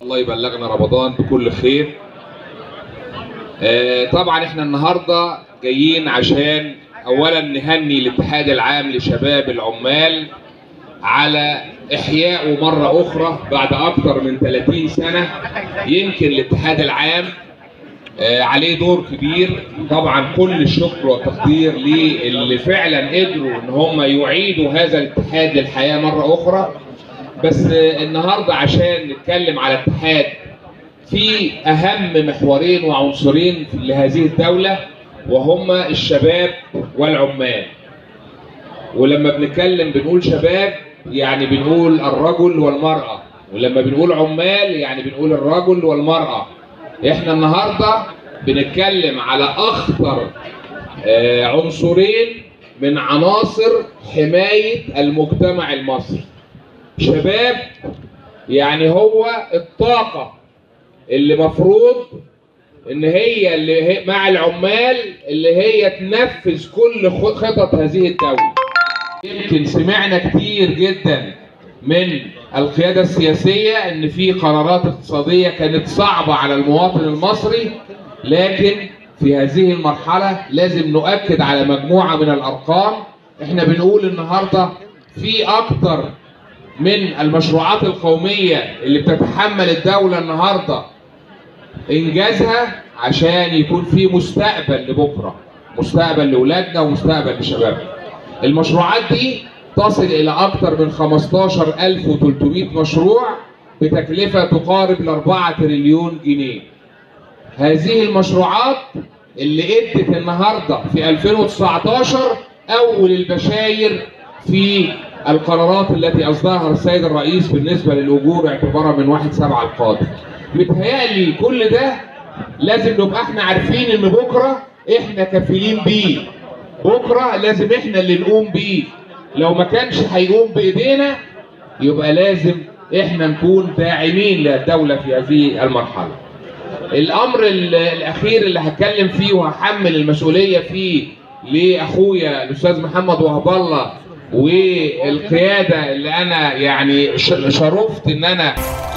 الله يبلغنا رمضان بكل خير آه، طبعا احنا النهارده جايين عشان اولا نهني الاتحاد العام لشباب العمال على احيائه مره اخرى بعد اكثر من 30 سنه يمكن الاتحاد العام آه، عليه دور كبير طبعا كل الشكر والتقدير للي فعلا قدروا ان هم يعيدوا هذا الاتحاد للحياه مره اخرى بس آه، النهارده عشان نتكلم على اتحاد في اهم محورين وعنصرين لهذه الدوله وهما الشباب والعمال ولما بنتكلم بنقول شباب يعني بنقول الرجل والمرأة ولما بنقول عمال يعني بنقول الرجل والمرأة احنا النهاردة بنتكلم على اخطر آه، عنصرين من عناصر حماية المجتمع المصري شباب يعني هو الطاقة اللي مفروض ان هي اللي هي مع العمال اللي هي تنفذ كل خ- خطط هذه الدولة يمكن سمعنا كتير جدا من القيادة السياسية ان في قرارات اقتصادية كانت صعبة على المواطن المصري لكن في هذه المرحلة لازم نؤكد على مجموعة من الارقام احنا بنقول النهاردة في اكتر من المشروعات القومية اللي بتتحمل الدولة النهاردة انجازها عشان يكون في مستقبل لبكره مستقبل لاولادنا ومستقبل لشبابنا المشروعات دي تصل الى اكثر من 15300 مشروع بتكلفه تقارب ال 4 تريليون جنيه هذه المشروعات اللي ادت النهارده في 2019 اول البشاير في القرارات التي اصدرها السيد الرئيس بالنسبه للاجور اعتبارا من 1 7 القادم. متهيألي كل ده لازم نبقى احنا عارفين ان بكره احنا كفيلين بيه. بكره لازم احنا اللي نقوم بيه. لو ما كانش هيقوم بايدينا يبقى لازم احنا نكون داعمين للدوله في هذه المرحله. الامر ال- الاخير اللي هتكلم فيه وهحمل المسؤوليه فيه لاخويا الاستاذ محمد وهب الله والقياده اللي انا يعني ش- شرفت ان انا